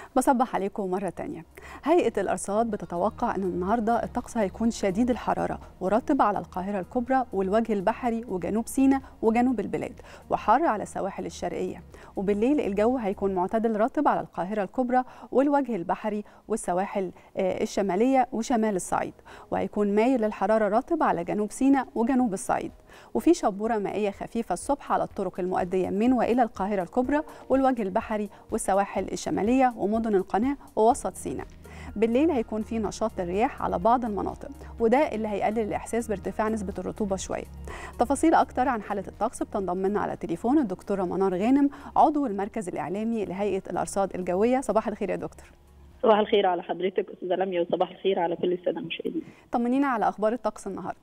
بصبح عليكم مرة تانية هيئة الأرصاد بتتوقع أن النهاردة الطقس هيكون شديد الحرارة ورطب على القاهرة الكبرى والوجه البحري وجنوب سيناء وجنوب البلاد وحار على السواحل الشرقية وبالليل الجو هيكون معتدل رطب على القاهرة الكبرى والوجه البحري والسواحل الشمالية وشمال الصعيد وهيكون مايل للحرارة رطب على جنوب سيناء وجنوب الصعيد وفي شبورة مائية خفيفة الصبح على الطرق المؤدية من وإلى القاهرة الكبرى والوجه البحري والسواحل الشمالية ومدن القناة ووسط سيناء بالليل هيكون في نشاط للرياح على بعض المناطق وده اللي هيقلل الإحساس بارتفاع نسبة الرطوبة شوية تفاصيل أكتر عن حالة الطقس بتنضم لنا على تليفون الدكتورة منار غانم عضو المركز الإعلامي لهيئة الأرصاد الجوية صباح الخير يا دكتور صباح الخير على حضرتك استاذه لميا وصباح الخير على كل الساده المشاهدين طمنينا على أخبار الطقس النهارده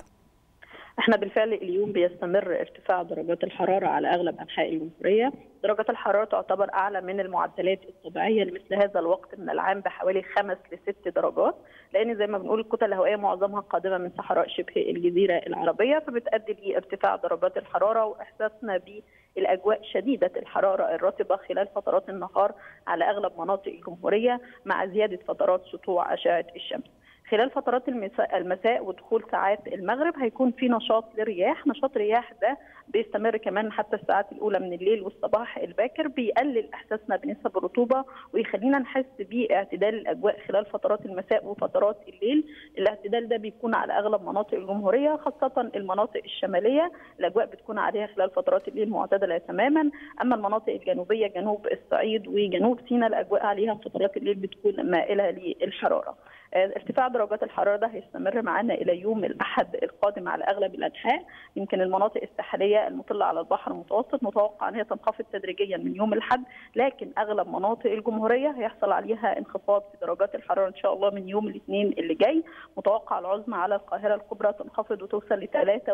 احنا بالفعل اليوم بيستمر ارتفاع درجات الحراره على اغلب انحاء الجمهوريه، درجات الحراره تعتبر اعلى من المعدلات الطبيعيه لمثل هذا الوقت من العام بحوالي خمس لست درجات، لان زي ما بنقول الكتل الهوائيه معظمها قادمه من صحراء شبه الجزيره العربيه فبتؤدي لارتفاع درجات الحراره واحساسنا بالاجواء شديده الحراره الرطبه خلال فترات النهار على اغلب مناطق الجمهوريه مع زياده فترات سطوع اشعه الشمس. خلال فترات المساء ودخول ساعات المغرب هيكون في نشاط للرياح نشاط الرياح ده بيستمر كمان حتى الساعات الاولى من الليل والصباح الباكر بيقلل احساسنا بنسب الرطوبه ويخلينا نحس باعتدال الاجواء خلال فترات المساء وفترات الليل الاعتدال ده بيكون على اغلب مناطق الجمهوريه خاصه المناطق الشماليه الاجواء بتكون عليها خلال فترات الليل معتدله تماما اما المناطق الجنوبيه جنوب الصعيد وجنوب سيناء الاجواء عليها فترات الليل بتكون مائله للحراره ارتفاع درجات الحراره ده هيستمر معانا الى يوم الاحد القادم على اغلب الانحاء يمكن المناطق الساحليه المطله على البحر المتوسط متوقع ان هي تنخفض تدريجيا من يوم الاحد لكن اغلب مناطق الجمهوريه هيحصل عليها انخفاض في درجات الحراره ان شاء الله من يوم الاثنين اللي جاي متوقع العظمى على القاهره الكبرى تنخفض وتوصل ل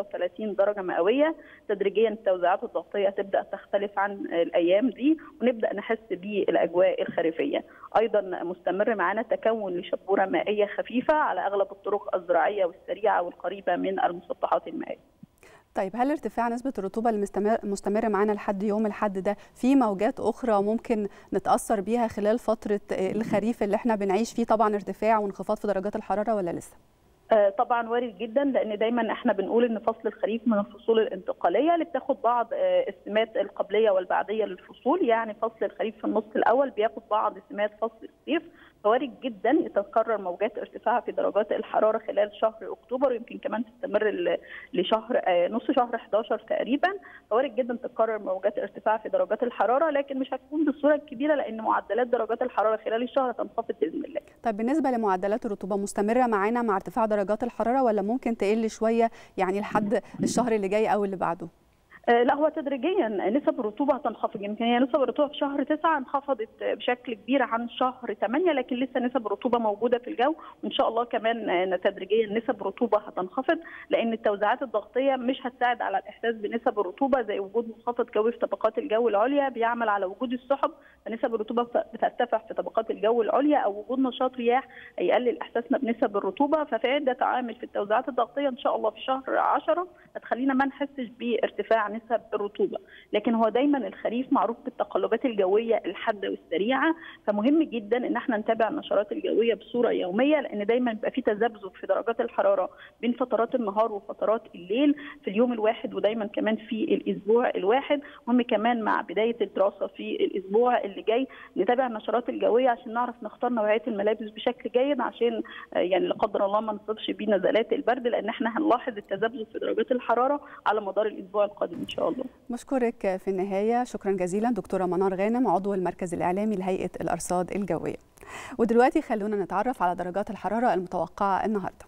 33 درجه مئويه تدريجيا التوزيعات الضغطيه تبدا تختلف عن الايام دي ونبدا نحس بالاجواء الخريفيه ايضا مستمر معانا تكون لشبوره مائيه خفيفه على اغلب الطرق الزراعيه والسريعه والقريبه من المسطحات المائيه طيب هل ارتفاع نسبة الرطوبة المستمر مستمرة معانا لحد يوم الحد ده في موجات أخرى ممكن نتأثر بيها خلال فترة الخريف اللي احنا بنعيش فيه طبعا ارتفاع وانخفاض في درجات الحرارة ولا لسه؟ طبعا وارد جدا لان دايما احنا بنقول ان فصل الخريف من الفصول الانتقاليه اللي بتاخد بعض السمات القبليه والبعديه للفصول يعني فصل الخريف في النص الاول بياخد بعض سمات فصل الصيف فوارد جدا تتكرر موجات ارتفاع في درجات الحراره خلال شهر اكتوبر ويمكن كمان تستمر لشهر نص شهر 11 تقريبا فوارد جدا تتكرر موجات ارتفاع في درجات الحراره لكن مش هتكون بالصوره الكبيره لان معدلات درجات الحراره خلال الشهر هتنخفض باذن الله. طيب بالنسبه لمعدلات الرطوبه مستمره معانا مع ارتفاع درجات الحراره ولا ممكن تقل شويه يعني لحد الشهر اللي جاي او اللي بعده؟ لا هو تدريجيا نسب الرطوبه هتنخفض يمكن هي نسب الرطوبه في شهر 9 انخفضت بشكل كبير عن شهر 8 لكن لسه نسب الرطوبه موجوده في الجو وان شاء الله كمان تدريجيا نسب الرطوبه هتنخفض لان التوزيعات الضغطيه مش هتساعد على الاحساس بنسب الرطوبه زي وجود منخفض جوي في طبقات الجو العليا بيعمل على وجود السحب فنسب الرطوبه بترتفع في طبقات الجو العليا او وجود نشاط رياح هيقلل احساسنا بنسب الرطوبه ففي عده عوامل في التوزيعات الضغطيه ان شاء الله في شهر 10 هتخلينا ما نحسش بارتفاع نسب الرطوبه لكن هو دايما الخريف معروف بالتقلبات الجويه الحاده والسريعه فمهم جدا ان احنا نتابع النشرات الجويه بصوره يوميه لان دايما بيبقى في تذبذب في درجات الحراره بين فترات النهار وفترات الليل في اليوم الواحد ودايما كمان في الاسبوع الواحد مهم كمان مع بدايه الدراسه في الاسبوع اللي جاي نتابع النشرات الجويه عشان نعرف نختار نوعيه الملابس بشكل جيد عشان يعني لا قدر الله ما نصيبش بنزلات البرد لان احنا هنلاحظ التذبذب في درجات الحراره على مدار الاسبوع القادم ان شاء الله بشكرك في النهاية شكرا جزيلا دكتورة منار غانم عضو المركز الإعلامي لهيئة الأرصاد الجوية ودلوقتي خلونا نتعرف على درجات الحرارة المتوقعة النهاردة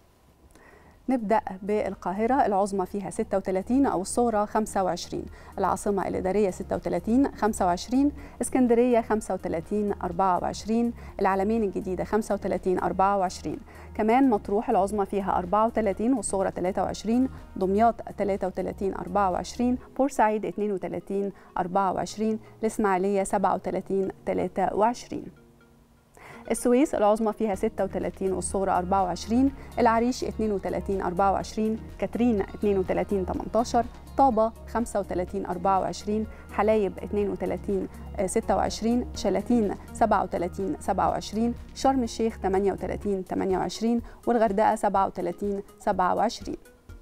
نبدأ بالقاهرة العظمى فيها 36 أو الصغرى 25 العاصمة الإدارية 36 25 اسكندرية 35 24 العلمين الجديدة 35 24 كمان مطروح العظمى فيها 34 والصغرى 23 دمياط 33 24 بورسعيد 32 24 الإسماعيلية 37 23 السويس العظمى فيها 36 والصغرى 24 العريش 32 24 كاترين 32 18 طابة 35 24 حلايب 32 26 شلاتين 37 27 شرم الشيخ 38 28 والغردقة 37 27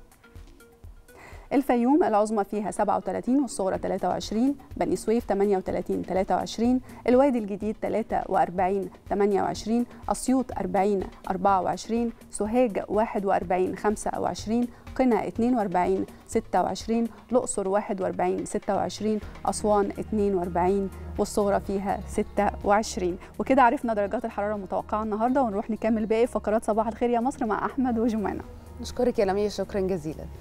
الفيوم العظمى فيها 37 والصغرى 23 بني سويف 38 23 الوادي الجديد 43 28 أسيوط 40 24 سوهاج 41 25 قنا 42 26 الأقصر 41 26 أسوان 42 والصغرى فيها 26 وكده عرفنا درجات الحرارة المتوقعة النهاردة ونروح نكمل باقي فقرات صباح الخير يا مصر مع أحمد وجمانة نشكرك يا لميا شكرا جزيلا